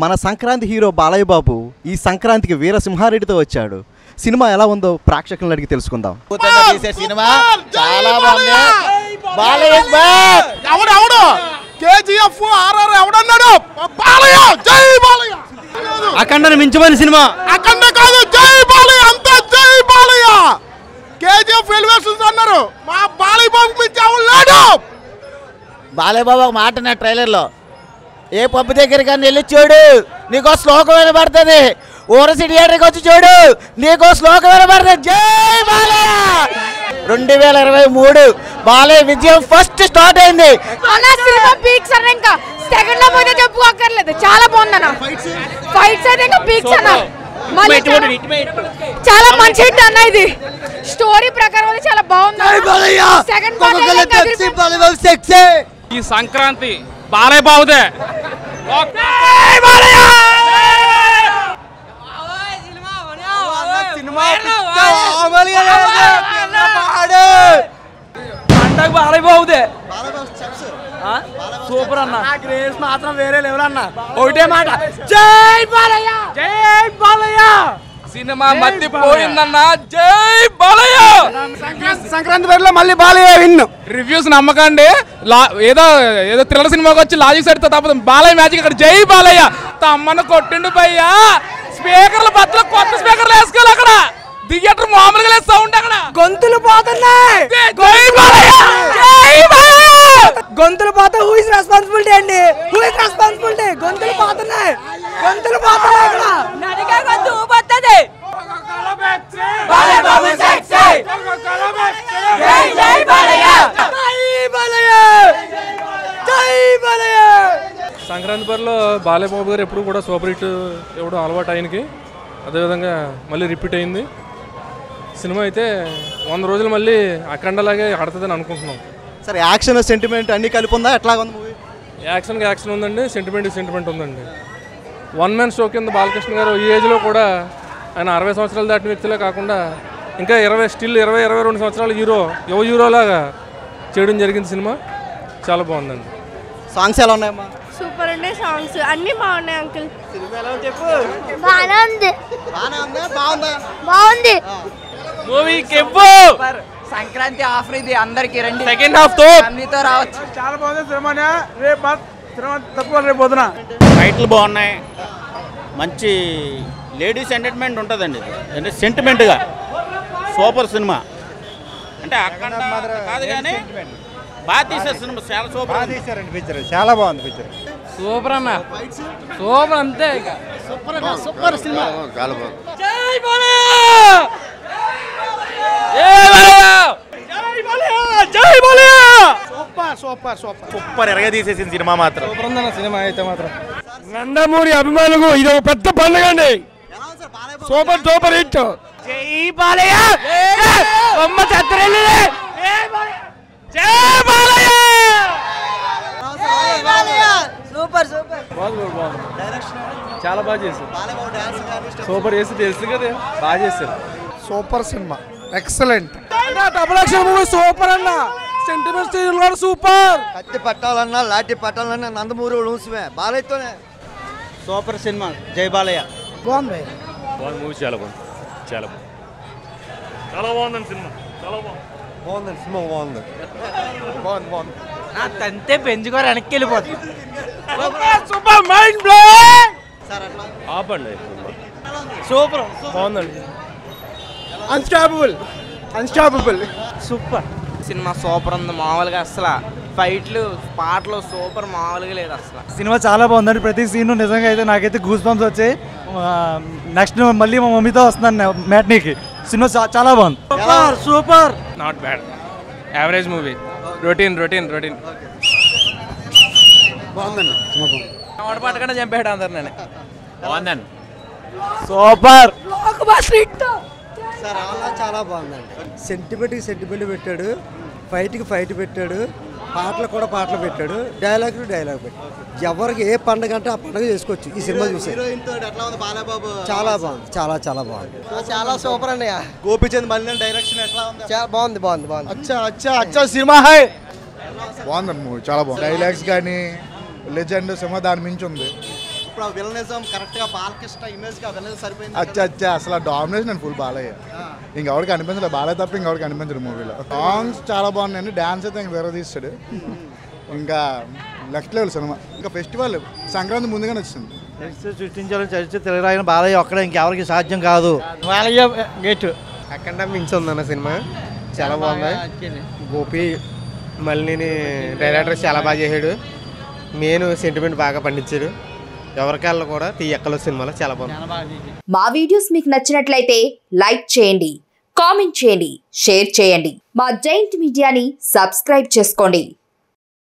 మన సంక్రాంతి హీరో బాలయ్య బాబు ఈ సంక్రాంతికి వీరసింహారెడ్డితో వచ్చాడు సినిమా ఎలా ఉందో ప్రేక్షకులను అడిగి తెలుసుకుందాం అద్భుతంగా తీసే సినిమా చాలా బాగుంది బాలయ్య is back. ఎవడు ఎవడు కేజీఎఫ్ ఆర్ఆర్ ఎవడన్నాడు బాలయ్య జై బాలయ్య అఖండను మించమని సినిమా అక్కడ కాదు జై బాలయ్య అంతా జై బాలయ్య కేజీఎఫ్ ఎలివేషన్స్ అన్నారు మా బాలయ్య బాబు మించి ఎవడు లేడు బాలయ్య బాబు ఒక మాట నా ట్రైలర్లో ఏ పబ్బు దగ్గరికి కానీ వెళ్ళి చూడు నీకో శ్లోకం వినబడుతుంది ఊరసి థియేటర్కి వచ్చి చూడు నీకో శ్లోకం వినబడుతుంది జై బాలయ్య రెండు వేల ఇరవై మూడు బాలయ్య విజయం ఫస్ట్ స్టార్ట్ అయింది అన్న సినిమా పీక్స్ అన్న ఇంకా సెకండ్ లో పోతే చెప్పుకోక్కర్లేదు చాలా బాగుంది అన్న ఫైట్స్ అయితే ఇంకా పీక్స్ అన్న మళ్ళీ చాలా- చాలా మంచి హిట్ అన్న ఇది స్టోరీ ప్రకారం అయితే చాలా బాగుంది సెకండ్ పార్ట్ ఈ సంక్రాంతి బాలయ్య బాబుదే పండగ బాలయ్య బాబుదే సూపర్ అన్న గ్రేస్ మాత్రం వేరే లెవెల్ అన్న ఒకటే మాట జై బాలయ్య జై బాలయ్య సినిమా మధ్య పోయిందన్న జై బాలయ్య సంక్రాంతి పేరులో మళ్ళీ బాలయ్య విన్ను రివ్యూస్ నమ్మకండి లా ఏదో ఏదో థ్రిల్లర్ సినిమాకి వచ్చి లాజిక్ సైడ్ తప్పదు బాలయ్య మ్యాజిక్ ఇక్కడ జై బాలయ్య తమ్మను కొట్టిండు భయ్యా స్పీకర్ల బద్దలు కొత్త స్పీకర్లు వేసుకోవాలి అక్కడ థియేటర్ మామూలుగా లేదు సౌండ్ అక్కడ గొంతులు పోతున్నాయి జై బాలయ్య జై బాలయ్య గొంతులు పోతే హూ ఇస్ రెస్పాన్సిబిలిటీ అండి హూ ఇస్ రెస్పాన్సిబిలిటీ గొంతులు పోతున్నాయి గొంతులు పోతున్నాయి ఇక్కడ నడిగా గొంతు ఊపొత్తది బాలయ్య బాబు సెక్సీ జై జై బాలయ్య జై బాలయ్య జై బాలయ్య సంక్రాంతి బరిలో బాలయ్య బాబు గారు ఎప్పుడు కూడా సూపర్ హిట్ ఇవ్వడం అలవాటు ఆయనకి అదేవిధంగా మళ్ళీ రిపీట్ అయింది సినిమా అయితే వంద రోజులు మళ్ళీ అఖండలాగే ఆడుతుందని అనుకుంటున్నాం సరే యాక్షన్ సెంటిమెంట్ అన్ని కలిపి ఉందా ఎట్లా ఉంది మూవీ యాక్షన్కి యాక్షన్ ఉందండి సెంటిమెంట్ సెంటిమెంట్ ఉందండి వన్ మ్యాన్ షో కింద బాలకృష్ణ గారు ఈ ఏజ్లో కూడా ఆయన అరవై సంవత్సరాలు దాటిన వ్యక్తిలో కాకుండా ఇంకా ఇరవై స్టిల్ ఇరవై ఇరవై రెండు సంవత్సరాల హీరో యువ హీరోలాగా చేయడం జరిగింది సినిమా చాలా బాగుందండి సాంగ్స్ ఎలా ఉన్నాయమ్మా సూపర్ ఉండే సాంగ్స్ అన్ని బాగున్నాయి అంకుల్ బాగానే ఉంది బాగానే ఉందా బాగుందా బాగుంది మూవీ కెవ్వు సంక్రాంతి ఆఫర్ ఇది అందరికి రండి సెకండ్ హాఫ్ తో ఫ్యామిలీతో రావచ్చు చాలా బాగుంది సినిమానే రేపు సినిమా తక్కువ రేపు పొద్దున ఫైట్లు బాగున్నాయి మంచి లేడీస్ ఎంటర్టైన్మెంట్ ఉంటుందండి ఇది అంటే సెంటిమెంట్గా సూపర్ సినిమా అంటే అక్కడ కాదు కానీ బాగా తీసే సినిమా చాలా సూపర్ ఉంది. తీశారండి పిక్చర్ చాలా బాగుంది పిక్చర్ సూపర్ అన్న సూపర్ అంతే ఇక జై బాలయ్య జై Balayya super super super super ఎరగా తీసేసిన సినిమా మాత్రం సినిమా అయితే మాత్రం నందమూరి అభిమానులకు ఇది ఒక పెద్ద పండుగ అండి సూపర్ సూపర్ హిట్ జై బాలయ్య బొమ్మ చత్రెల్లి జై బాలయ్య సూపర్ సూపర్ చాలా బాగా చేశారు సూపర్ చేసి తెలుసు కదా బాగా చేశారు super cinema excellent double action movie super అన్న సెంటిమెంట్ సీన్ కూడా సూపర్ కత్తి పట్టాలన్నా లాఠీ పట్టాలన్నా నందమూరి ఉంచుమే బాలయ్యతోనే సూపర్ సినిమా జై బాలయ్య బాగుంది మూవీ చాలా బాగుంది చాలా బాగుంది చాలా బాగుందండి సినిమా చాలా బాగుంది బాగుందండి సినిమా బాగుంది బాగుంది బాగుంది నా తంతే పెంచుకొని వెనక్కి వెళ్ళిపోతుంది సూపర్ మైండ్ బ్లో ఆపండి సూపర్ బాగుందండి unstoppable unstoppable super cinema super ఉంది మామూలుగా అసలు ఫైట్లు పాటలు సూపర్ మామూలుగా లేదు అసలు సినిమా చాలా బాగుందండి ప్రతి సీన్ నిజంగా అయితే నాకైతే గూస్ బంప్స్ వచ్చాయి నెక్స్ట్ మళ్ళీ మా మమ్మీతో వస్తున్నాను మ్యాట్నీకి సినిమా చా- చాలా బాగుంది super super not bad average movie routine routine routine పట్టకుండా చంపాడు అందరు నేను బాగుందండి సూపర్ సార్ అలా చాలా బాగుందండి సెంటిమెంట్కి సెంటిమెంట్ పెట్టాడు ఫైట్కి ఫైట్ పెట్టాడు పాటలు కూడా పాటలు పెట్టాడు డైలాగ్ డైలాగ్ పెట్టాడు ఎవరికి ఏ పండుగ అంటే ఆ పండుగ చేసుకోవచ్చు ఈ సినిమా చూసి హీరోయిన్ తోటి ఎట్లా ఉంది బాలయ్య బాబు చాలా బాగుంది చాలా చాలా బాగుంది చాలా సూపర్ అండి గోపిచంద్ మళ్ళీ డైరెక్షన్ ఎట్లా ఉంది బాగుంది బాగుంది బాగుంది అచ్చా అచ్చా అచ్చా సినిమా హై బాగుందండి మూవీ చాలా బాగుంది డైలాగ్స్ కానీ లెజెండ్ సినిమా దాని మించి ఉంది ఇప్పుడు ఆ విలనిజం కరెక్ట్గా బాలకృష్ణ ఇమేజ్గా విలనిజం సరిపోయింది అచ్చా అచ్చా అసలు డామినేషన్ ఫుల్ బాలయ్య ఇంకెవరికి అనిపించలేదు బాలయ్య తప్ప ఇంకెవరికి అనిపించదు మూవీలో సాంగ్స్ చాలా బాగున్నాయండి డాన్స్ అయితే ఇంకా వేరే తీస్తాడు ఇంకా నెక్స్ట్ లెవెల్ సినిమా ఇంకా ఫెస్టివల్ సంక్రాంతి ముందుగానే వచ్చింది చరిత్ర సృష్టించాలని చరిత్ర తెలుగురాయన బాలయ్య ఒక్కడే ఇంకెవరికి సాధ్యం కాదు బాలయ్య గేట్ అక్కడ మించి ఉందన్న సినిమా చాలా బాగుంది గోపి మళ్ళీ డైరెక్టర్ చాలా బాగా చేశాడు మెయిన్ సెంటిమెంట్ బాగా పండించాడు ఎవరికాళ్ళు కూడా తీయక్కల సినిమాలో చాలా బాగుంది మా వీడియోస్ మీకు నచ్చినట్లయితే లైక్ చేయండి కామెంట్ చేయండి షేర్ చేయండి మా జైంట్ మీడియాని సబ్స్క్రైబ్ చేసుకోండి